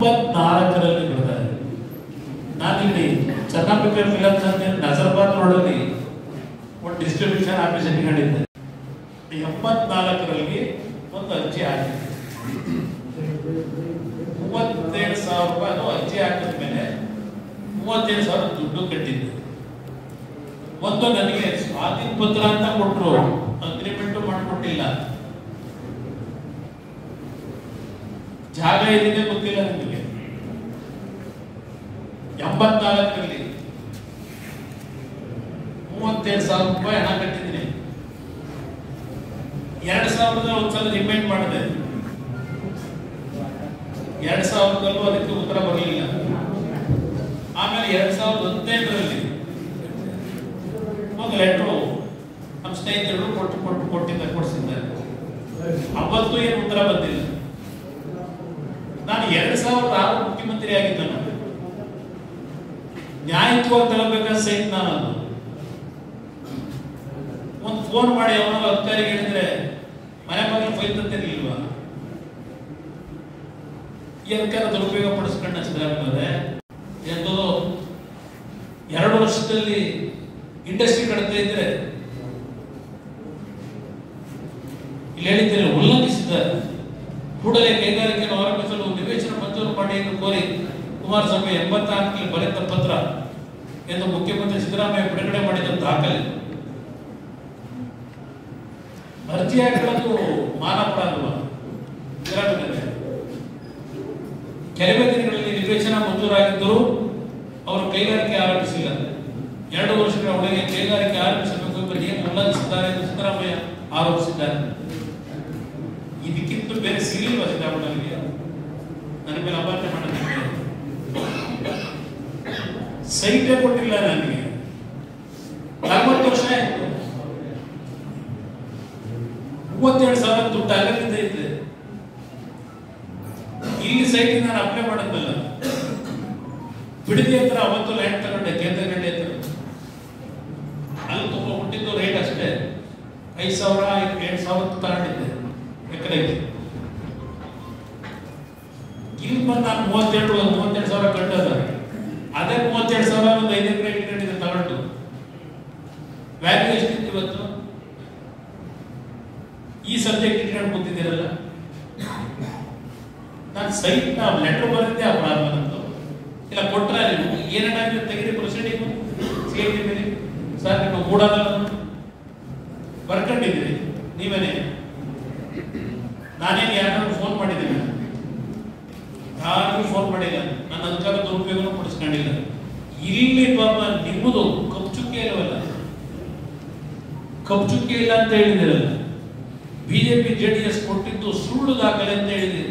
ಎಪ್ಪತ್ನಾಲ್ಕರಲ್ಲಿ ಬಿಡ್ತಾರೆ ನಾನಿಲ್ಲಿ ಚನ್ನಪೇಟೆ ಫಿಲಮ್ಸ್ ಅಂತ ನಜರ್ಬಾದ್ ರೋಡಲ್ಲಿ ಒಂದು ಡಿಸ್ಟ್ರಿಬ್ಯೂಷನ್ ಆಫೀಸ್ ಇಟ್ಕೊಂಡಿದ್ದೆ ಎಪ್ಪತ್ನಾಲ್ಕರಲ್ಲಿ ಒಂದು ಅರ್ಜಿ ಹಾಕಿದ್ದೆ ಮೂವತ್ತೇಳು ಸಾವಿರ ರೂಪಾಯಿ ಅದು ಅರ್ಜಿ ಹಾಕಿದ ಮೇಲೆ ಮೂವತ್ತೇಳು ಸಾವಿರ ದುಡ್ಡು ಕಟ್ಟಿದ್ದೆ ಒಂದು ನನಗೆ ಸ್ವಾಧೀನ ಪತ್ರ ಅಂತ ಕೊಟ್ಟರು ಅಗ್ರಿಮೆಂಟ್ ಮಾಡಿಕೊಟ್ಟಿಲ್ಲ ಜಾಗ ಎಲ್ಲಿದೆ ಗೊತ್ತಿಲ್ಲ ನನಗೆ ಎಂಬತ್ನಾಲ್ಕರಲ್ಲಿ ಮೂವತ್ತೇಳು ಸಾವಿರ ರೂಪಾಯಿ ಹಣ ಕಟ್ಟಿದ್ದೀನಿ ಎರಡ್ ಸಾವಿರದ ಒಂದ್ಸಲ ರಿಮೈಂಡ್ ಮಾಡಿದೆ ಎರಡ್ ಸಾವಿರದಲ್ಲೂ ಅದಕ್ಕೆ ಉತ್ತರ ಬರಲಿಲ್ಲ ಆಮೇಲೆ ಎರಡ್ ಸಾವಿರದ ಹದಿನೆಂಟರಲ್ಲಿ ಒಂದು ಲೆಟ್ರು ನಮ್ಮ ಸ್ನೇಹಿತರು ಕೊಟ್ಟು ಕೊಟ್ಟು ಕೊಟ್ಟಿದ್ದ ಕೊಡಿಸಿದ್ದಾರೆ ಅವತ್ತು ಏನು ಉತ್ತರ ಬಂದಿಲ್ಲ ನಾನು ಎರಡ್ ಸಾವಿರದ ಆರು ಮುಖ್ಯಮಂತ್ರಿ ಆಗಿದ್ದ ನಾನು ನ್ಯಾಯಯುತವಾಗಿ ತಗೋಬೇಕಾದ ಸೈಟ್ ನಾನು ಅದು ಒಂದು ಫೋನ್ ಮಾಡಿ ಅವನ ಅಧಿಕಾರಿಗೆ ಹೇಳಿದ್ರೆ ಮನೆ ಬಾಗಿಲು ಫೈಲ್ ತಂತಿರ್ಲಿಲ್ವಾ ಇದಕ್ಕೆಲ್ಲ ದುರುಪಯೋಗ ಪಡಿಸ್ಕೊಂಡ ಸಿದ್ದರಾಮಯ್ಯ ಎಂತದೋ ಎರಡು ವರ್ಷದಲ್ಲಿ ಇಂಡಸ್ಟ್ರಿ ಕಡ್ತಾ ಇದ್ರೆ ಇಲ್ಲಿ ಹೇಳಿದ್ದೇನೆ ಉಲ್ಲಂಘಿಸಿದ್ದಾರೆ ಕೂಡಲೇ ಕೈಗಾರಿಕೆಯನ್ನು ಆರಂಭಿಸಲು ನಿವೇಶನ ಮಂಜೂರು ಮಾಡಿ ಎಂದು ಕೋರಿ ಕುಮಾರಸ್ವಾಮಿ ಎಂಬತ್ನಾಲ್ಕರಲ್ಲಿ ಬರೆದ ಪತ್ರ ಎಂದು ಮುಖ್ಯಮಂತ್ರಿ ಸಿದ್ದರಾಮಯ್ಯ ಬಿಡುಗಡೆ ಮಾಡಿದ ದಾಖಲೆ ಅರ್ಜಿ ಹಾಕೊಳ್ಳೋದು ಮಾನಪಡ ಅಲ್ವಾ ಸಿದ್ದರಾಮಯ್ಯ ಕೆಲವೇ ದಿನಗಳಲ್ಲಿ ನಿವೇಶನ ಮಂಜೂರಾಗಿದ್ದರೂ ಅವರು ಕೈಗಾರಿಕೆ ಆರಂಭಿಸಿಲ್ಲ ಎರಡು ವರ್ಷಗಳ ಒಳಗೆ ಕೈಗಾರಿಕೆ ಆರಂಭಿಸಬೇಕು ಎಂಬ ನಿಯಮ ಉಲ್ಲಂಘಿಸಿದ್ದಾರೆ ಎಂದು ಸಿದ್ದರಾಮಯ್ಯ ಆರೋಪಿಸಿದ್ದಾರೆ ಇದಕ್ಕಿಂತ ಬೇರೆ ಸಿಗಲಿಲ್ವ ಸಿದ್ದರಾಮಯ್ಯನಿಗೆ ನನ್ನ ಮೇಲೆ ಅಪಾರ್ಥ ಮಾಡೋದಕ್ಕೆ ಸೈಟೇ ಕೊಟ್ಟಿಲ್ಲ ನನಗೆ ನಲವತ್ತು ವರ್ಷ ಆಯ್ತು ಮೂವತ್ತೇಳು ಸಾವಿರ ದುಡ್ಡು ಅಗತ್ಯತೆ ಇದೆ ಇಲ್ಲಿ ಸೈಟ್ ನಾನು ಅಪ್ಲೈ ಮಾಡೋದಲ್ಲ ಬಿಡದಿ ಹತ್ರ ಅವತ್ತು ಲ್ಯಾಂಡ್ ತಗೊಂಡೆ ಕೇಂದ್ರಗಡ್ಡೆ ಹತ್ರ ಅಲ್ಲಿ ತುಂಬ ಹುಟ್ಟಿದ್ದು ರೇಟ್ ಅಷ್ಟೇ ಐದು ಸಾವಿರ ಏಳು ಸಾವಿರ ತಗೊಂಡಿದ್ದೆ ಎಕರೆಗೆ ಇಲ್ಲಿ ಬಂದು ನಾನು ಮೂವತ್ತೆರಡು ಮೂವತ್ತೆರಡು ಸಾವಿರ ಕಟ್ಟದ ಅದೇ ಮೂವತ್ತೆರಡು ಸಾವಿರ ಒಂದು ಐದು ಎಕರೆ ಇಟ್ಕೊಂಡಿದ್ದೆ ತಗೊಂಡು ವ್ಯಾಲ್ಯೂ ಎಷ್ಟಿತ್ತು ಇವತ್ತು ಈ ಸಬ್ಜೆಕ್ಟ್ ಇಟ್ಕೊಂಡು ಕೂತಿದ್ದೀರಲ್ಲ ನಾನು ಸೈಟ್ ನ ಲೆಟರ್ ಬರೆದಿದ್ದೆ ಆ ಪ್ರಾಬ್ಲಮ್ ಅಂತ ಇಲ್ಲ ಕೊಟ್ರ ನೀವು ಏನೇನಾಗಿದೆ ತೆಗೆದು ಪ್ರೊಸೀಡಿಂಗು ಸೇಫ್ಟಿ ಮೇಲೆ ಸರ್ ನೀವು ಮೂಡಲ್ಲ ಬರ್ಕೊಂಡಿದ್ದೀರಿ ನೀವೇನೆ ನಾನೇನು ಯಾರು ಫೋನ್ ಮಾಡಿದ್ದೀನಿ ಯಾರಿಗೂ ಫೋನ್ ಮಾಡಿಲ್ಲ ನನ್ನ ಅಧಿಕಾರ ದುರುಪಯೋಗ ಪಡಿಸ್ಕೊಂಡಿಲ್ಲ ಇಲ್ಲಿ ಪಾಪ ನಿಮ್ಮದು ಕಪ್ಪು ಚುಕ್ಕೆ ಇಲ್ಲವಲ್ಲ ಕಪ್ಪು ಚುಕ್ಕೆ ಇಲ್ಲ ಅಂತ ಹೇಳಿದಿರಲ್ಲ ಬಿಜೆಪಿ ಜೆಡಿಎಸ್ ಕೊಟ್ಟಿದ್ದು ಸುಳ್ಳು ದಾಖಲೆ ಅಂತ ಹೇಳಿದಿರಿ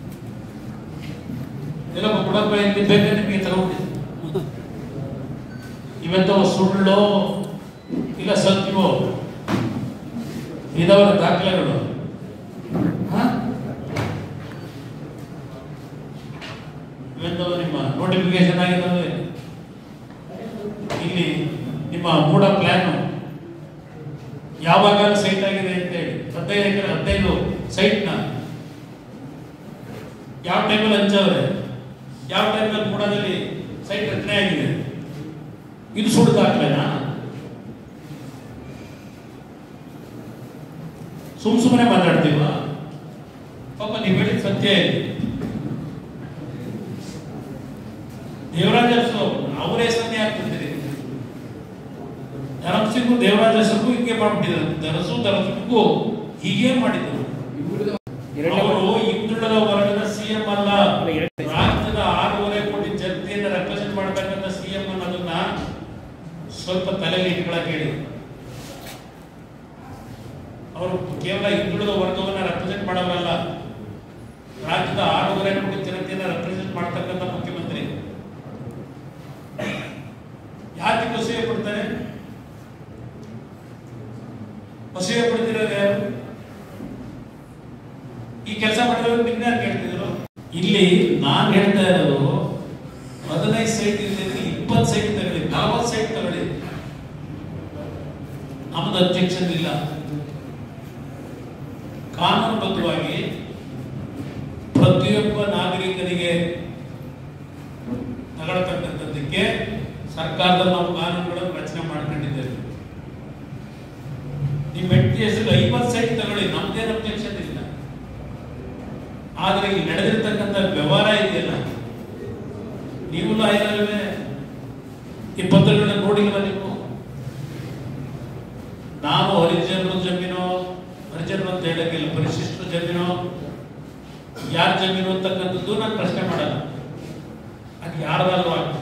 ಎಲ್ಲ ಕೊಡಪ್ಪ ಇಲ್ಲಿ ಬೇಕಾದ್ರೆ ನಿಮಗೆ ತಗೊಂಡು ಇವತ್ತು ಸುಳ್ಳು ಇಲ್ಲ ಸತ್ಯವೋ ಇದಾವ ದಾಖಲೆಗಳು ಹ? ಇವತ್ತು ನಿಮ್ಮ ನೋಟಿಫಿಕೇಶನ್ ಆಗಿದ್ದಾವೆ ಇಲ್ಲಿ ನಿಮ್ಮ ಮೂಡ ಪ್ಲಾನ್ ಯಾವಾಗ ಸೈಟ್ ಆಗಿದೆ ಅಂತ ಹೇಳಿ ಹದಿನೈದು ಎಕರೆ ಹದಿನೈದು ಸೈಟ್ನ ಯಾವ ಟೈಮಲ್ಲಿ ಹಂಚವ್ರೆ ಯಾವ ಟೈಮಲ್ಲಿ ಮೂಡದಲ್ಲಿ ಸೈಟ್ ರಚನೆ ಆಗಿದೆ ಇದು ಸುಳ್ಳು ದಾಖಲೆನಾ ಸುಮ್ ಸುಮ್ಮನೆ ಮಾತಾಡ್ತೀವ ಪಾಪ ನೀವು ಹೇಳಿದ ಸತ್ಯ ಇದೆ ದೇವರಾಜ ಅರಸು ಅವರ ಹೆಸರನ್ನೇ ಹಾಕ್ತಿದ್ದೀರಿ ಧರ್ಮಸಿಂಗು ದೇವರಾಜ ಹೆಸರಿಗೂ ಹಿಂಗೆ ಮಾಡ್ಬಿಟ್ಟಿದ್ರು ಧನಸು ಧರ್ಮಸಿಂಗೂ ಹೀಗೆ ಮಾಡಿದ್ರು ಅವರು ಹಿಂದುಳಿದ ವರ್ಗದ ಸಿಎಂ ಅಲ್ಲ ರಾಜ್ಯದ ಆರೂವರೆ ಕೋಟಿ ಜನತೆಯನ್ನ ರೆಪ್ರೆಸೆಂಟ್ ಮಾಡ್ಬೇಕಂತ ಸಿಎಂ ಅನ್ನೋದನ್ನ ಸ್ವಲ್ಪ ತಲೆಯಲ್ಲಿ ಇಟ್ಕೊಳಕ್ ಹೇಳಿ ಅವರು ಕೇವಲ ಹಿಂದುಳಿದ ವರ್ಗವನ್ನ ರೆಪ್ರೆಸೆಂಟ್ ಮಾಡೋರಲ್ಲ ರಾಜ್ಯದ ಆರೂವರೆ ಕೋಟಿ ಜನತೆಯನ್ನ ರೆಪ್ರೆಸೆಂಟ್ ಮಾಡ್ತಕ್ಕಂಥ ಮುಖ್ಯಮಂತ್ರಿ ಯಾಕೆ ಅಸೂಯೆ ಪಡ್ತಾರೆ ಅಸೂಯೆ ಪಡ್ತಿರೋರು ಯಾರು ಈ ಕೆಲಸ ಮಾಡಿದವರು ನಿಮ್ಗೆ ಯಾರು ಕೇಳ್ತಿದ್ರು ಇಲ್ಲಿ ನಾನ್ ಹೇಳ್ತಾ ಇರೋದು ಹದಿನೈದು ಸೈಟ್ ಇಲ್ಲದ್ರೆ ಇಪ್ಪತ್ತು ಸೈಟ್ ತಗೊಳ್ಳಿ ನಲವತ್ತು ಸೈಟ್ ತಗೊಳ್ಳಿ ನಮ್ದು ಅಬ್ಜೆಕ್ಷನ್ ಇಲ್ಲ ಕಾನೂನುಬದ್ಧವಾಗಿ ಪ್ರತಿಯೊಬ್ಬ ನಾಗರಿಕನಿಗೆ ಸರ್ಕಾರದಲ್ಲಿ ನಾವು ಕಾನೂನುಗಳನ್ನು ರಚನೆ ಮಾಡ್ಕೊಂಡಿದ್ದೇವೆ ನಿಮ್ಮ ವ್ಯಕ್ತಿ ಹೆಸರು ಐವತ್ತು ಸೈಟ್ ತಗೊಳ್ಳಿ ನಮ್ದೇನು ಅಬ್ಜೆಕ್ಷನ್ ಇಲ್ಲ ಆದ್ರೆ ಇಲ್ಲಿ ನಡೆದಿರ್ತಕ್ಕಂಥ ವ್ಯವಹಾರ ಇದೆಯಲ್ಲ ನೀವು ಲಾಯರಲ್ವೇ ಈ ಪತ್ರಗಳನ್ನ ನೋಡಿಲ್ವ ನೀವು ನಾನು ಹರಿಜನರ ಜಮೀನು ಹರಿಜನರು ಅಂತ ಹೇಳಕ್ಕಿಲ್ಲ ಪರಿಶಿಷ್ಟ ಜಮೀನು ಯಾರ ಜಮೀನು ಅಂತಕ್ಕಂಥದ್ದು ನಾನು ಪ್ರಶ್ನೆ ಮಾಡಲ್ಲ ಅದು ಯಾರ್ದಾದ್ರೂ ಆಗ್ತದೆ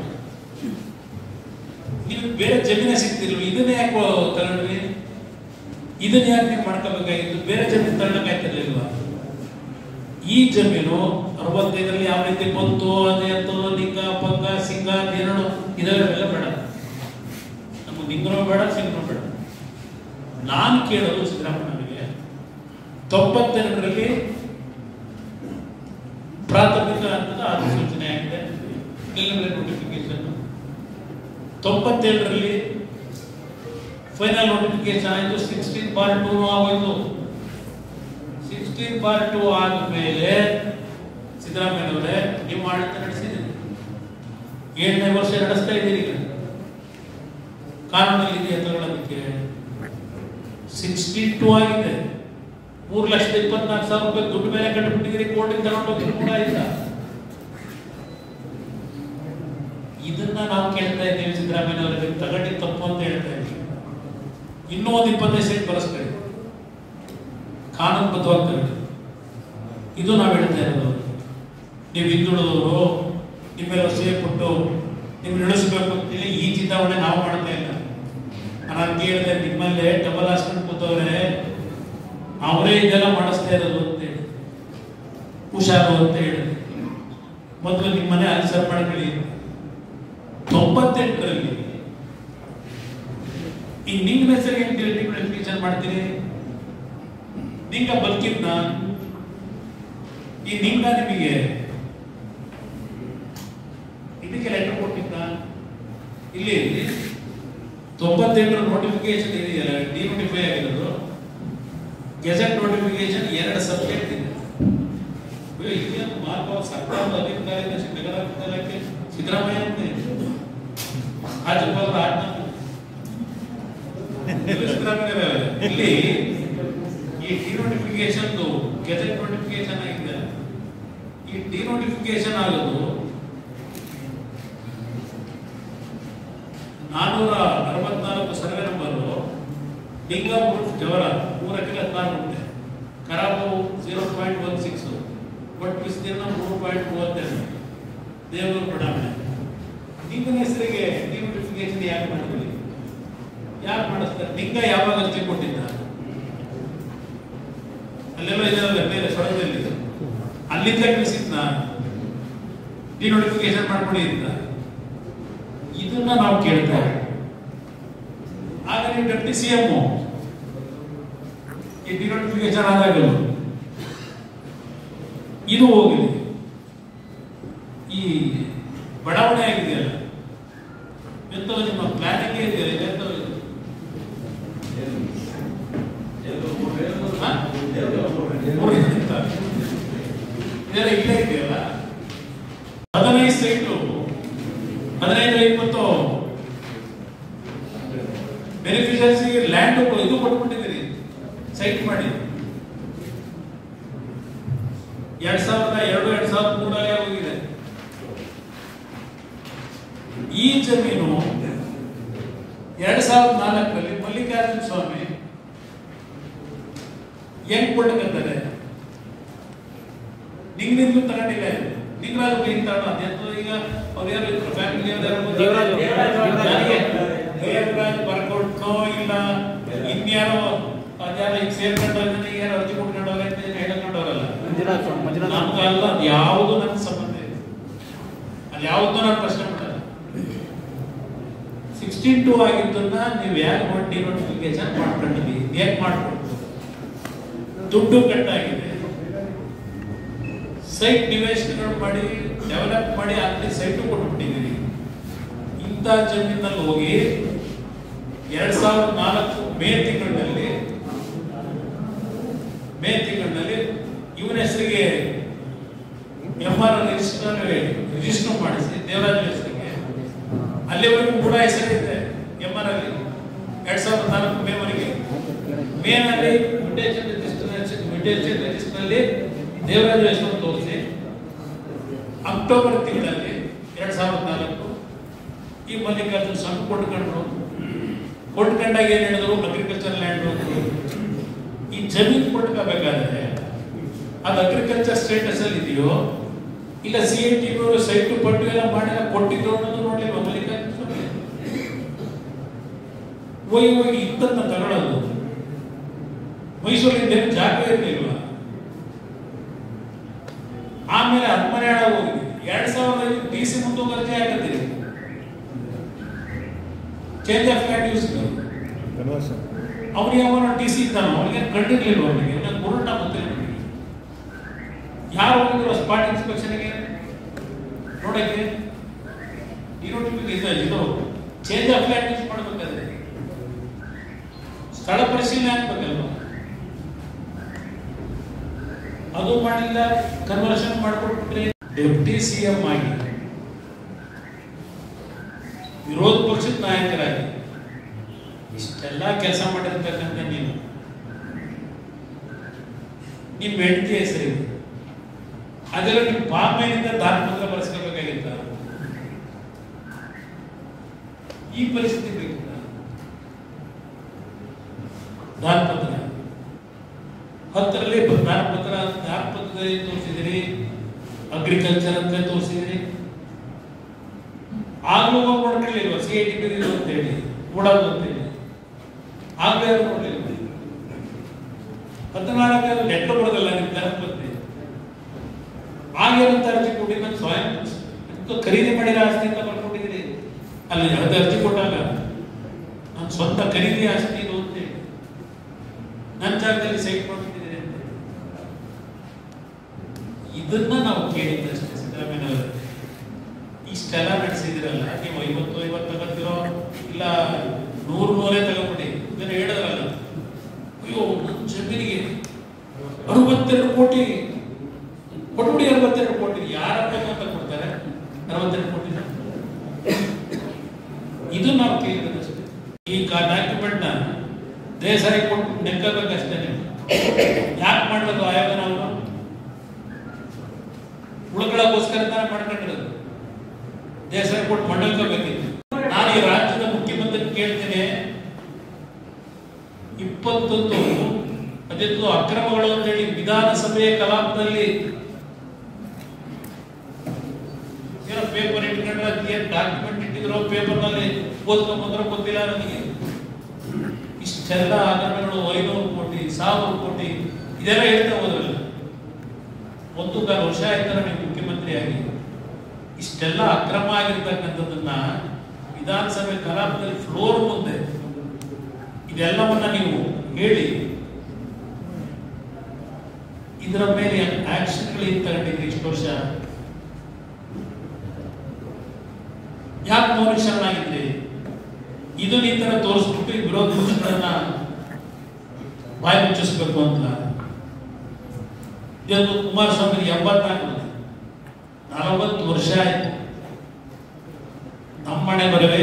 ನೀವು ಬೇರೆ ಜಮೀನೇ ಸಿಗ್ತಿಲ್ವ ಇದನ್ನೇ ಯಾಕೆ ತಗೊಂಡ್ರಿ ಇದನ್ನ ಯಾಕೆ ನೀವು ಮಾಡ್ಕೋಬೇಕಾಗಿತ್ತು ಬೇರೆ ಜಮೀನು ತಗೊಳಕ್ಕಾಯ್ತಿರ್ಲಿಲ್ವಾ ಈ ಜಮೀನು ಅರವತ್ತೈದರಲ್ಲಿ ಯಾವ ರೀತಿ ಬಂತು ಅದೇ ಅಂತ ನಿಂಗ ಪಂಗ ಸಿಂಗ ನೇರಳು ಇದೆಲ್ಲ ಬೇಡ ನಮ್ಗೆ ನಿಂಗನೂ ಬೇಡ ಸಿಂಗನೂ ಬೇಡ ನಾನು ಕೇಳೋದು ಸಿದ್ದರಾಮಯ್ಯನಿಗೆ ತೊಂಬತ್ತೆರಡರಲ್ಲಿ ಪ್ರಾಥಮಿಕ ಹಂತದ ಅಧಿಸೂಚನೆ ಆಗಿದೆ ಪ್ರಿಲಿಮಿನರಿ ನೋಟಿಫಿಕೇಶನ್ ತೊಂಬತ್ತೇಳರಲ್ಲಿ ಫೈನಲ್ ನೋಟಿಫಿಕೇಶನ್ ಆಯಿತು ಸಿಕ್ಸ್ಟೀನ್ ಬಾರ್ ಟೂ ಆಗೋಯ್ತು ಸಿಕ್ಸ್ಟೀನ್ ಬಾರ್ ಟೂ ಆದ್ಮೇಲೆ ಸಿದ್ದರಾಮಯ್ಯನವರೇ ನೀವು ಆಡಳಿತ ನಡೆಸಿದ್ದೀರಿ ಏಳನೇ ವರ್ಷ ನಡೆಸ್ತಾ ಇದ್ದೀರಿ ಈಗ ಕಾನೂನಲ್ಲಿ ಇದೆಯಾ ತಗೊಳ್ಳೋದಕ್ಕೆ ಸಿಕ್ಸ್ಟೀನ್ ಟೂ ಆಗಿದೆ ಮೂರು ಲಕ್ಷದ ಇಪ್ಪತ್ನಾಲ್ಕು ಸಾವಿರ ರೂಪಾಯಿ ದುಡ್ಡು ಮೇಲೆ ಕಟ್ಟಿಬಿಟ್ಟಿದ್ದೀರಿ ಕೋರ್ಟಿಗೆ ತಗೊಂಡೋಗಿ ಕೂಡ ಇಲ್ಲ ಇದನ್ನ ನಾವು ಕೇಳ್ತಾ ಇದ್ದೀವಿ ಸಿದ್ದರಾಮಯ್ಯನವರಿಗೆ ತಗೊಂಡಿದ್ದು ತಪ್ಪು ಅಂತ ಹೇಳ್ತಾ ಇದ್ದೀವಿ ಇನ್ನೂ ಒಂದು ಇಪ್ಪತ್ತೈದು ಸೆಂಟ್ ಬರೆಸ್ಕೊಳ್ಳಿ ಕಾನೂನುಬದ್ಧವಾಗಿ ತಗೊಳ್ಳಿ ಇದು ನಾವು ಹೇಳ್ತಾ ಇರೋದು ನೀವು ಹಿಂದುಳಿದವರು ನಿಮ್ಮೆಲ್ಲ ಸೇರಿ ಕೊಟ್ಟು ನಿಮ್ಗೆ ನಡೆಸಬೇಕು ಅಂತೇಳಿ ಈ ಚಿಂತಾವಣೆ ನಾವು ಮಾಡ್ತಾ ಇಲ್ಲ ನಾನು ಕೇಳಿದೆ ನಿಮ್ಮಲ್ಲೇ ಡಬಲ್ ಹಾಸ್ಪಿಟಲ್ ಕೂತವ್ರೆ ಅವರೇ ಇದೆಲ್ಲ ಮಾಡಿಸ್ತಾ ಇರೋದು ಅಂತೇಳಿ ಹುಷಾರು ಅಂತ ಹೇಳಿದೆ ಮೊದಲು ನಿಮ್ಮನೆ ಆನ್ಸರ್ ಮಾಡ್ಕೊಳ್ಳಿ ತೊಂಬತ್ತೆಂಟರಲ್ಲಿ ಈ ನಿಮ್ಮ ಹೆಸರಿಗೆ ಡಿಲಿಮಿಟೇಷನ್ ಮಾಡ್ತೀರಿ ನಿಂಗ ಬದುಕಿದ್ನ ಈ ನಿಂಗ ನಿಮಗೆ ಇದಕ್ಕೆ ಲೆಟರ್ ಕೊಟ್ಟಿದ್ದ ಇಲ್ಲಿ ತೊಂಬತ್ತೆಂಟರ ನೋಟಿಫಿಕೇಶನ್ ಇದೆಯಲ್ಲ ಡಿನೋಟಿಫೈ ಆಗಿರೋದು ಗೆಜೆಟ್ ನೋಟಿಫಿಕೇಶನ್ ಎರಡು ಸಬ್ಜೆಕ್ಟ್ ಇದೆ ಅಯ್ಯೋ, ಇದೇನು ಮಾರ್ಗ ಸರ್ಕಾರದ ಅಧಿಕಾರಿಯಿಂದ ನಗರಾಭಿವೃದ್ಧಿ ಸಿದ್ದರಾಮಯ್ಯ ಅಂತ ಇದೆ. ರಾಜ್ಯಪಾಲರ ಆಜ್ಞೆ ಇಲ್ಲಿ ಈ ಡಿನೋಟಿಫಿಕೇಶನ್ ಗೆಜೆಟ್ ನೋಟಿಫಿಕೇಶನ್ ಆಗಿದೆ ಈ ಡಿನೋಟಿಫಿಕೇಶನ್ ಆಗೋದು ನಾನೂರ ಅರವತ್ನಾಲ್ಕು ಸರ್ವೆ ನಂಬರು ಡಿಂಗಾಪುರ ಜವರ ಮೂರಕ್ಕೆ ಹದಿನಾರು ಗುಂಟೆ ಕರಾಬು ಜೀರೋ ಪಾಯಿಂಟ್ ಒನ್ ಸಿಕ್ಸ್ ಒಟ್ಟು ವಿಸ್ತೀರ್ಣ ಮೂರು ಪಾಯಿಂಟ್ ಮೂವತ್ತೆರಡು ದೇವೂರು ಬಡಾವಣೆ ನಿಂಗನ ಹೆಸರಿಗೆ ಡಿನೋಟಿಫಿಕೇಶನ್ ಯಾಕೆ ಮಾಡಿದ್ರಿ ಯಾರು ಮಾಡಿಸ್ತಾರೆ ನಿಂಗ ಯಾವಾಗ ಅರ್ಜಿ ಕೊಟ್ಟಿದ್ದ ಅಲ್ಲೆಲ್ಲ ಇದೆಲ್ಲ ಬೇರೆ ಸೊಳದಲ್ಲಿ ಅಲ್ಲಿಂದ ಕಳಿಸಿದ್ನ ಡಿನೋಟಿಫಿಕೇಶನ್ ಮಾಡ್ಕೊಂಡಿದ್ದ ಇದನ್ನ ನಾವು ಕೇಳ್ತೇವೆ ಆಗ ನೀವು ಡೆಪ್ಟಿ ಸಿ ಎಂ ಈ ಡಿನೋಟಿಫಿಕೇಶನ್ ಆದಾಗಲೂ ಇದು ಹೋಗಿದೆ ಈ ಬಡಾವಣೆ ಆಗಿದೆಯಲ್ಲ ಎಂತ ನಿಮ್ಮ ಪ್ಲಾನಿಂಗ್ ಇದೆಯಲ್ಲ ಎಂತ ಹಾ? ಮೂರಿಂದ. ಇದೆಲ್ಲ ಇಲ್ಲೇ ಇದೆಯಲ್ಲ ಹದಿನೈದು ಸೈಟು ಹದಿನೈದು ಇಪ್ಪತ್ತು ಬೆನಿಫಿಷಿಯರ್ಸಿಗೆ ಲ್ಯಾಂಡ್ ಇದು ಕೊಟ್ಬಿಟ್ಟಿದ್ದೀರಿ ಸೈಟ್ ಮಾಡಿ ಎರಡ್ ಸಾವಿರದ ಎರಡು ಎರಡ್ ಸಾವಿರದ ಮೂರಲ್ಲೇ ಹೋಗಿದೆ ಈ ಜಮೀನು ಎರಡ್ ಸಾವಿರದ ನಾಲ್ಕರಲ್ಲಿ ಮಲ್ಲಿಕಾರ್ಜುನ ಸ್ವಾಮಿ ಹೆಂಗ್ ಕೊಡ್ಬೇಕಂತಾರೆ ನಿಂಗ್ನಿಂದಲೂ ತಗೊಂಡಿಲ್ಲ ಇದು. ನಿಂಗರಾಜು ಕೈ ತಗೊಂಡ ಅದೆಂತೋ ಈಗ ಅವ್ರು ಯಾರು ಇದ್ರು ಫ್ಯಾಮಿಲಿ ದೇವರಾಜು. ದೇವರಾಜು. ದೇವರಾಜ್ ಬರ್ಕೊಟ್ನೋ ಇಲ್ಲ ಇನ್ಯಾರೋ ಅದ್ಯಾರೋ ಈಗ ಸೇರ್ಕೊಂಡವ್ರೆ ಯಾರು ಅರ್ಜಿ ಕೊಟ್ಕೊಂಡವ್ರೆ ಅಂತ ಏನು ಹೇಳ್ಕೊಂಡವ್ರಲ್ಲ ಮಂಜುನಾಥ್ ಮಂಜುನಾಥ್ ನಮ್ಗಲ್ಲ ಅದು ಯಾವುದು ನನ್ನ ಸಂಬಂಧ ಇಲ್ಲ ಅಲ್ಲಿ ಯಾವ್ದು ನಾನು ಪ್ರಶ್ನೆ ಮಾಡಲ್ಲ ಸಿಕ್ಸ್ಟೀನ್ ಟೂ ಆಗಿದ್ದನ್ನ ನೀವು ಯಾಕೆ ಮಾಡಿ ನೋಟಿಫಿಕೇಶನ್ ಮಾಡ್ಕೊಂಡಿದ್ದೀವಿ ಹೇಗೆ ಮಾಡ್ಕೊಂಡು ದುಡ್ಡು ಕಟ್ಟಾಗಿದೆ ಸೈಟ್ ನಿವೇಶನಗಳು ಮಾಡಿ ಡೆವಲಪ್ ಮಾಡಿ ಅಲ್ಲಿ ಸೈಟು ಕೊಟ್ಬಿಟ್ಟಿದ್ದೀರಿ ಇಂಥ ಜಮೀನಲ್ಲಿ ಹೋಗಿ ಎರಡ್ ಸಾವಿರದ ನಾಲ್ಕು ಮೇ ತಿಂಗಳಿನಲ್ಲಿ ಮೇ ತಿಂಗಳಿನಲ್ಲಿ ಇವನ ಹೆಸರಿಗೆ ಎಂ ಆರ್ ರಿಜಿಸ್ಟರ್ ರಿಜಿಸ್ಟರ್ ಮಾಡಿಸಿ ದೇವರಾಜ್ ಹೆಸರಿಗೆ ಅಲ್ಲಿವರೆಗೂ ಕೂಡ ಹೆಸರಿದೆ ಎಂ ಆರ್ ಅಲ್ಲಿ ಎರಡ್ ಸಾವಿರದ ನಾಲ್ಕು ಮೇ ವರೆಗೆ ಮೇನಲ್ಲಿ ಮ್ಯೂಟೇಷನ್ ರಿಜಿಸ್ಟರ್ ಮ್ಯೂಟೇಷನ್ ರಿಜಿಸ್ಟರ್ ಅಲ್ಲಿ ದೇವರಾಜ ಹೆಸರು ತೋರಿಸಿ ಅಕ್ಟೋಬರ್ ತಿಂಗಳಲ್ಲಿ ಎರಡ್ ಸಾವಿರದ ನಾಲ್ಕು ಈ ಮಲ್ಲಿಕಾರ್ಜುನ್ ಸಣ್ಣ ಕೊಟ್ಕೊಂಡ್ರು ಕೊಟ್ಕೊಂಡಾಗ ಏನ್ ಹೇಳಿದ್ರು ಅಗ್ರಿಕಲ್ಚರ್ ಲ್ಯಾಂಡ್ ಈ ಜಮೀನು ಕೊಟ್ಕೋಬೇಕಾದ್ರೆ ಅದು ಅಗ್ರಿಕಲ್ಚರ್ ಸ್ಟೇಟಸ್ ಅಲ್ಲಿ ಇದೆಯೋ ಇಲ್ಲ ಸಿ ಎ ಟಿ ಸೈಟ್ ಪಟ್ಟು ಎಲ್ಲ ಮಾಡಿಲ್ಲ ಕೊಟ್ಟಿದ್ರು ಅನ್ನೋದು ನೋಡ್ಲಿಲ್ವಾ ಮಲ್ಲಿಕಾರ್ಜುನ್ ಸ್ವಾಮಿ ಹೋಗಿ ಹೋಗಿ ಇದ್ದನ್ನ ತಗೊಳ್ಳೋದು ಮೈಸೂರಿಂದ ಏನು ಜಾಗ ಇರಲಿಲ್ವಾ ಆಮೇಲೆ ಹದಿಮನೆಯಾಳ ಹೋಗಿದೆ ಎರಡ್ ಸಾವಿರದ ಐದು ಡಿ ಸಿ ಮುಂದುವರೆದೇ ಆಗತ್ತಿದೆ ಚೇಂಜ್ ಆಫ್ ಲ್ಯಾಂಡ್ ಯೂಸ್ ಅವನಿಗೆ ಅವನ ಡಿ ಸಿ ಇದ್ದಾನ ಅವನಿಗೆ ಕಂಡಿರ್ಲಿಲ್ಲ ಅವನಿಗೆ ಅವನಿಗೆ ಗುರುಟ ಗೊತ್ತಿಲ್ಲ ಅವನಿಗೆ ಯಾರು ಹೋಗಿದ್ರು ಸ್ಪಾಟ್ ಇನ್ಸ್ಪೆಕ್ಷನ್ಗೆ ನೋಡಕ್ಕೆ ಇರೋಟಿಗೆ ಇದು ಇದು ಚೇಂಜ್ ಆಫ್ ಲ್ಯಾಂಡ್ ಯೂಸ್ ಮಾಡಬೇಕಾದ್ರೆ ಸ್ಥಳ ಪರಿಶೀಲನೆ ಆಗ್ಬೇಕಲ್ವಾ ಅದು ಮಾಡಿಲ್ಲ ಕನ್ವರ್ಷನ್ ಮಾಡ್ಕೊಟ್ಬಿಟ್ರೆ ಡೆಪ್ಟಿ ಸಿ ಎಂ ಆಗಿ ವಿರೋಧ ಪಕ್ಷದ ನಾಯಕರಾಗಿ ಇಷ್ಟೆಲ್ಲ ಕೆಲಸ ಮಾಡಿರ್ತಕ್ಕಂಥ ನೀವು ನಿಮ್ಮ ಹೆಂಡತಿ ಹೆಸರಿದೆ ಅದೆಲ್ಲ ನಿಮ್ಮ ಬಾಮ್ಮೆಯಿಂದ ದಾನಪತ್ರ ಬರೆಸ್ಕೋಬೇಕಾಗಿತ್ತ ಈ ಪರಿಸ್ಥಿತಿ ಬೇಕು ದಾನಪತ್ರ ಹತ್ತರಲ್ಲಿ ದಾನಪತ್ರ ದಾನಪತ್ರದಲ್ಲಿ ತೋರಿಸಿದಿರಿ ಅಗ್ರಿಕಲ್ಚರ್ ಅಂತ ತೋರಿಸಿದಿರಿ ಆಗ್ಲೂ ಹೋಗಿ ನೋಡ್ಕೊಳ್ಳಿಲ್ವ ಸಿ ಐ ಟಿ ಬಿದ್ದು ಅಂತ ಹೇಳಿ ಕೂಡೋದು ಅಂತ ಹೇಳಿ ಆಗ್ಲೇ ಅವ್ರು ನೋಡ್ಲಿಲ್ಲ ಹದಿನಾಲ್ಕು ಲೆಟ್ರ್ ಬರೋದಲ್ಲ ನಿಮ್ಮ ಧರ್ಮಪತ್ನಿ ಆಗೇನಂತ ಅರ್ಜಿ ಕೊಡಿ ನಾನು ಸ್ವಯಂ ಎಂತೋ ಖರೀದಿ ಮಾಡಿರೋ ಆಸ್ತಿ ಅಂತ ಬರ್ಕೊಂಡಿದ್ದೀರಿ ಅಲ್ಲಿ ಅದು ಅರ್ಜಿ ಕೊಟ್ಟಾಗ ನಾನು ಸ್ವಂತ ಖರೀದಿ ಆಸ್ತಿ ಇದು ಅಂತ ಹೇಳಿ ನನ್ನ ಜಾಗದಲ್ಲಿ ಸೈಟ್ ಮಾಡ್ಬಿಟ್ಟಿದ್ದೀರಿ ಅಂತ ಇದನ್ನ ನಾವು ಕೇಳಿದ್ದಷ್ಟೇ ಸಿದ್ದರಾಮಯ್ಯ ಇಷ್ಟೆಲ್ಲ ನಡೆಸಿದಿರಲ್ಲ ನೀವು ಐವತ್ತು ಐವತ್ತು ತಗೋತಿರೋ ಇಲ್ಲ ನೂರು ನೂರೇ ತಗೊಂಬಿಡಿ ಇದನ್ನ ಹೇಳಿದ್ರಲ್ಲ ಅಯ್ಯೋ ನನ್ನ ಜಮೀನಿಗೆ ಅರವತ್ತೆರಡು ಕೋಟಿ ಕೊಟ್ಬಿಡಿ ಅರವತ್ತೆರಡು ಕೋಟಿ ಯಾರಪ್ಪ ಅಂತ ಕೊಡ್ತಾರೆ ಅರವತ್ತೆರಡು ಕೋಟಿ ಇದು ನಾವು ಕೇಳಿರೋದಷ್ಟೇ ಈ ಡಾಕ್ಯುಮೆಂಟ್ ನ ದೇಸಾಯಿ ಕೊಟ್ಟು ನೆಕ್ಕಬೇಕಷ್ಟೇ ನೀವು ಯಾಕೆ ಮಾಡಬೇಕು ಆಯೋಗ ನಾವು ಉಳ್ಕೊಳ್ಳೋಕ್ಕೋಸ್ಕರ ತಾನೇ ಮಾಡ್ಕೊಂಡಿರೋದು ದೇಸಾಯಿ ಕೊಟ್ಟು ಮಂಡಲ್ಕೋಬೇಕಿತ್ತು ನಾನು ಈ ರಾಜ್ಯದ ಮುಖ್ಯಮಂತ್ರಿ ಕೇಳ್ತೇನೆ ಇಪ್ಪತ್ತೊಂದು ಅದಿತ್ತು ಅಕ್ರಮಗಳು ಅಂತೇಳಿ ವಿಧಾನಸಭೆಯ ಕಲಾಪದಲ್ಲಿ ಏನೋ ಪೇಪರ್ ಇಟ್ಕೊಂಡ್ರೆ ಏನ್ ಡಾಕ್ಯುಮೆಂಟ್ ಇಟ್ಟಿದ್ರು ಪೇಪರ್ ನಲ್ಲಿ ಓದ್ಕೊಂಡ್ಬಂದ್ರೆ ಗೊತ್ತಿಲ್ಲ ನನಗೆ ಇಷ್ಟೆಲ್ಲ ಹಗರಣಗಳು ಐನೂರು ಕೋಟಿ ಸಾವಿರ ಕೋಟಿ ಇದೆಲ್ಲ ಹೇಳ್ತಾ ಹೋದ್ರಲ್ಲ ಒಂದು ಕಾಲು ವರ್ಷ ಆಯ್ತಲ್ಲ ನೀವು ಮುಖ್ಯಮಂತ್ರಿಯಾಗಿ ಇಷ್ಟೆಲ್ಲ ಅಕ್ರಮ ಆಗಿರ್ತಕ್ಕಂಥದ್ದನ್ನ ವಿಧಾನಸಭೆ ಕಲಾಪದಲ್ಲಿ ಫ್ಲೋರ್ ಮುಂದೆ ಇದೆಲ್ಲವನ್ನ ನೀವು ಹೇಳಿ ಇದರ ಮೇಲೆ ಆಕ್ಷನ್ಗಳು ತಗೊಂಡಿದ್ರಿ ಇಷ್ಟು ವರ್ಷ ಯಾಕೆ ಮೌನಿಶರನಾಗಿದ್ರಿ ಇದು ಈ ತರ ತೋರಿಸ್ಬಿಟ್ಟು ಈ ವಿರೋಧ ಪಕ್ಷಗಳನ್ನ ಬಾಯಿ ಮುಚ್ಚಿಸ್ಬೇಕು ಅಂತ ಇವತ್ತು ಕುಮಾರಸ್ವಾಮಿ ಎಂಬತ್ನಾಲ್ಕು ನಲವತ್ತು ವರ್ಷ ಆಯ್ತು ನಮ್ಮ ಮನೆ ಬರವೇ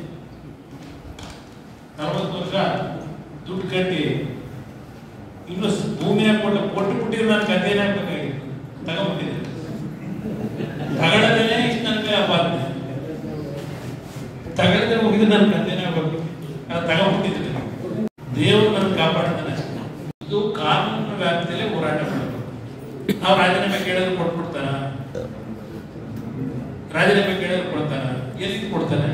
ನಲವತ್ತು ವರ್ಷ ದುಡ್ಡು ಕಟ್ಟಿ ಇನ್ನು ಸ್- ಭೂಮಿನ ಕೊಟ್ಟು ಕೊಟ್ಟು ಬಿಟ್ಟಿದ್ರೆ ನಾನು ಕಥೆನೇ ಆಗ್ಬೇಕಾಗಿತ್ತು ತಗೊಂಡ್ಬಿಟ್ಟಿದ್ದೆ ತಗೊಳ್ಳದೇನೆ ಇಷ್ಟು ನನ್ನ ಮೇಲೆ ಅಪಾರ್ನೆ ತಗೊಳ್ಳದೆ ಮುಗಿದು ನನ್ನ ಕಥೆನೇ ಆಗ್ಬೇಕು ಅದು ತಗೊಂಡ್ಬಿಟ್ಟಿದ್ದೆ ದೇವರು ನನ್ನ ಕಾಪಾಡ್ತಾನೆ ಅಷ್ಟೇ. ಇದು ಕಾನೂನಿನ ವ್ಯಾಪ್ತಿಯಲ್ಲಿ ಹೋರಾಟ ಮಾಡಬೇಕು ನಾವು ರಾಜೀನಾಮೆ ಕೇಳಿದ್ರೆ ಕೊಟ್ಬಿಡ್ತಾರ ರಾಜೀನಾಮೆ ಕೇಳಿದ್ರೆ ಕೊಡ್ತಾರ ಎಲ್ಲಿ ಕೊಡ್ತಾನೆ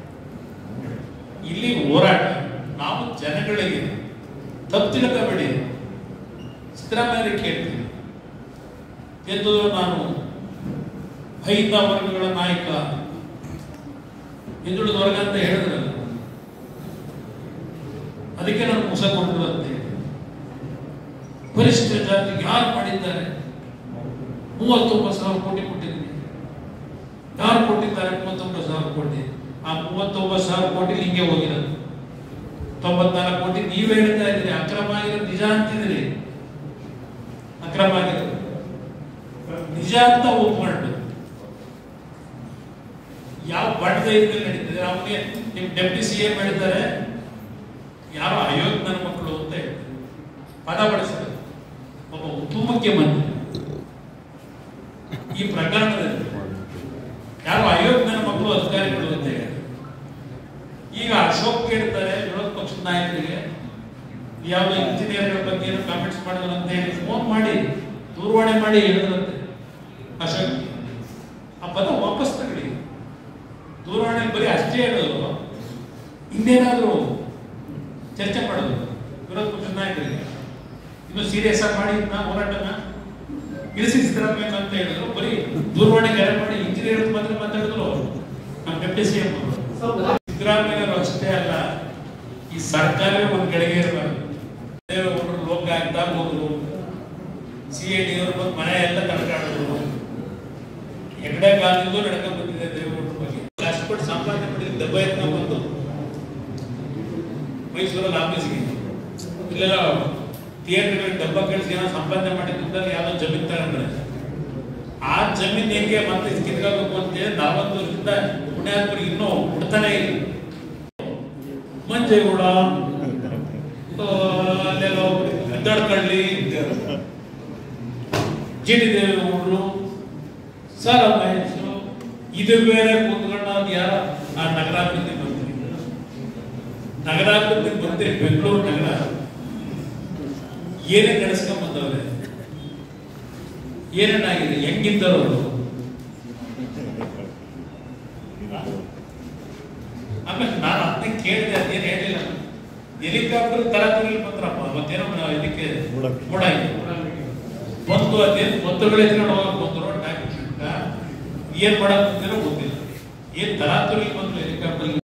ಇಲ್ಲಿ ಹೋರಾಟ ನಾವು ಜನಗಳಿಗೆ ತಪ್ಪು ತಿಳ್ಕೋಬೇಡಿ ಸಿದ್ದರಾಮಯ್ಯ ಕೇಳ್ತೀವಿ ಎಂದು ನಾನು ಐದ ವರ್ಗಗಳ ನಾಯಕ ಹಿಂದುಳಿದ ವರ್ಗ ಅಂತ ಹೇಳಿದ್ರಲ್ಲ ಅದಕ್ಕೆ ನಾನು ಮುಸ ಕೊಟ್ಟಿರುವಂತೆ ಪರಿಷ್ಠ ಜಾತಿಗೆ ಯಾರು ಮಾಡಿದ್ದಾರೆ ಮೂವತ್ತೊಂಬತ್ತು ಸಾವಿರ ಕೋಟಿ ಕೊಟ್ಟಿದ್ದೀನಿ ಯಾರು ಕೊಟ್ಟಿದ್ದಾರೆ ಮೂವತ್ತೊಂಬತ್ತು ಸಾವಿರ ಕೋಟಿ ಆ ಮೂವತ್ತೊಂಬತ್ತು ಸಾವಿರ ಕೋಟಿ ಹಿಂಗೆ ಹೋಗಿರೋದು ತೊಂಬತ್ನಾಲ್ಕು ಕೋಟಿ ನೀವೇ ಹೇಳ್ತಾ ಇದ್ದೀರಿ ಅಕ್ರಮ ಆಗಿರೋದು ನಿಜ ಅಂತಿದ್ದೀರಿ ಅಕ್ರಮ ಆಗಿರೋದು ನಿಜ ಅಂತ ಒಪ್ಕೊಂಡು ಯಾವ ಬಡ್ದ ಇದ್ದಲ್ಲಿ ನಡೀತದೆ ಅವನಿಗೆ ನಿಮ್ ಡೆಪ್ಟಿ ಸಿ ಎಂ ಹೇಳ್ತಾರೆ ಯಾರೋ ಅಯೋಗ್ಯ ನನ್ನ ಮಕ್ಕಳು ಅಂತ ಹೇಳ್ತಾರೆ ಪದ ಬಳಸಿದ್ರು ಒಬ್ಬ ಉಪಮುಖ್ಯಮಂತ್ರಿ ಈ ಪ್ರಕರಣದಲ್ಲಿ ಯಾರೋ ಅಯೋಗ್ಯ ನನ್ನ ಮಕ್ಕಳು ಅಧಿಕಾರಿಗಳು ಅಂತ ಹೇಳಿ ಈಗ ಅಶೋಕ್ ಕೇಳ್ತಾರೆ ವಿರೋಧ ಪಕ್ಷದ ನಾಯಕರಿಗೆ ಯಾವ ಇಂಜಿನಿಯರ್ಗಳ ಬಗ್ಗೆ ಏನು ಕಾಮೆಂಟ್ಸ್ ಮಾಡಿದ್ರು ಅಂತ ಹೇಳಿ ಫೋನ್ ಮಾಡಿ ದೂರವಾಣಿ ಮಾಡಿ ಹೇಳಿದ್ರಂತೆ ಅಶೋಕ್ ಆ ಪದ ವಾಪಸ್ ತಗೊಳ್ಳಿ ದೂರವಾಣಿ ಬರೀ ಅಷ್ಟೇ ಹೇಳೋದು ಇನ್ನೇನಾದ್ರೂ ಚರ್ಚೆ ಮಾಡೋದು ವಿರೋಧ ಪಕ್ಷದ ನಾಯಕರಿಗೆ ಇನ್ನು ಸೀರಿಯಸ್ ಆಗಿ ಮಾಡಿ ನಾ ಹೋರಾಟನ ಇಳಿಸಿ ಸಿದ್ದರಾಮಯ್ಯ ಅಂತ ಹೇಳಿದ್ರು ಬರೀ ದೂರವಾಣಿ ಕರೆ ಮಾಡಿ ಇಂಜಿನಿಯರ್ ಮಾತ್ರ ಮಾತಾಡಿದ್ರು ನಮ್ಮ ಡೆಪ್ಟಿ ಸಿ ಎಂ ಸಿದ್ದರಾಮಯ್ಯವರು ಅಷ್ಟೇ ಅಲ್ಲ ಈ ಸರ್ಕಾರವೇ ಒಂದು ಗಳಿಗೆ ಇರಬಾರ್ದು ದೇವೇಗೌಡರು ಲೋಕ ಆಗ್ತಾ ಹೋದ್ರು ಸಿ ಐ ಡಿ ಅವರು ಬಂದು ಮನೆ ಎಲ್ಲ ತಡ್ಕಾಡಿದ್ರು ಹೆಗಡೆ ಕಾಲದಿಂದಲೂ ನಡ್ಕೊಂಡು ಬಂದಿದೆ ದೇವೇಗೌಡರ ಬಗ್ಗೆ ಕಷ್ಟಪಟ್ಟು ಸಂಪಾದನೆ ಮಾಡಿದ ದೆಬ್ಬ ಎತ್ಕೊಂಡ್ ಬಂದು ಮೈಸೂರಲ್ಲಿ ಆಫೀಸ್ಗೆ ಇಲ್ಲೆಲ್ಲ ಥಿಯೇಟರ್ಗಳಿಗೆ ಡಬ್ಬ ಕಳಿಸಿ ಏನೋ ಸಂಪಾದನೆ ಮಾಡಿದ್ದಲ್ಲಿ ಯಾವ್ದೋ ಜಮೀನ್ ತಗೊಂಡ್ರೆ ಆ ಜಮೀನ್ ಹೆಂಗೆ ಮತ್ತೆ ಕಿತ್ಕೋಬೇಕು ಅಂತ ಹೇಳಿ ನಲವತ್ತು ವರ್ಷದಿಂದ ಪುಣ್ಯಾತ್ಮರು ಇನ್ನೂ ಹುಡ್ತಾನೆ ಇಲ್ಲ ಮಂಜೇಗೌಡ ಆ, ಅಲ್ಲೆಲ್ಲೋ ದಡ್ಕಳ್ಳಿ ಜಿ ಟಿ ದೇವೇಗೌಡರು ಸರ್ ಮಹೇಶ್ ಇದು ಬೇರೆ ಕೂತ್ಕೊಂಡು ಅದು ಯಾರ ಆ ನಗರಾಭಿವೃದ್ಧಿ ಮಂತ್ರಿ ನಗರಾಭಿವೃದ್ಧಿ ಮಂತ್ರಿ ಬೆಂಗಳೂರು ನಗರ ಏನೇ ನಡೆಸ್ಕೊಂಡ್ ಬಂದವ್ರೆ ಏನೇನಾಗಿದೆ ಹೆಂಗಿದ್ದರು ಅವರು ಆಮೇಲೆ ನಾನು ಅದನ್ನೇ ಕೇಳಿದೆ ಅದೇನು ಹೇಳಿಲ್ಲ ಹೆಲಿಕಾಪ್ಟರ್ ತರಾತುರಿ ಬಂದ್ರಪ್ಪ ಮತ್ತೇನೋ ನಾವು ಇದಕ್ಕೆ ಮೋಡ ಬಂದು ಅದೇನು ಮೊತ್ತಗಳು ಎತ್ಕೊಂಡು ಹೋಗಕ್ ಬಂದ್ರು ಡಾಕ್ಯುಮೆಂಟ್ ಏನ್ ಮಾಡಕ್ ಬಂದಿರೋ ಗೊತ್ತಿಲ್ಲ ಏನ್ ತರಾತುರಿ ಬಂದ್ರು ಹೆಲಿಕಾಪ್ಟರ್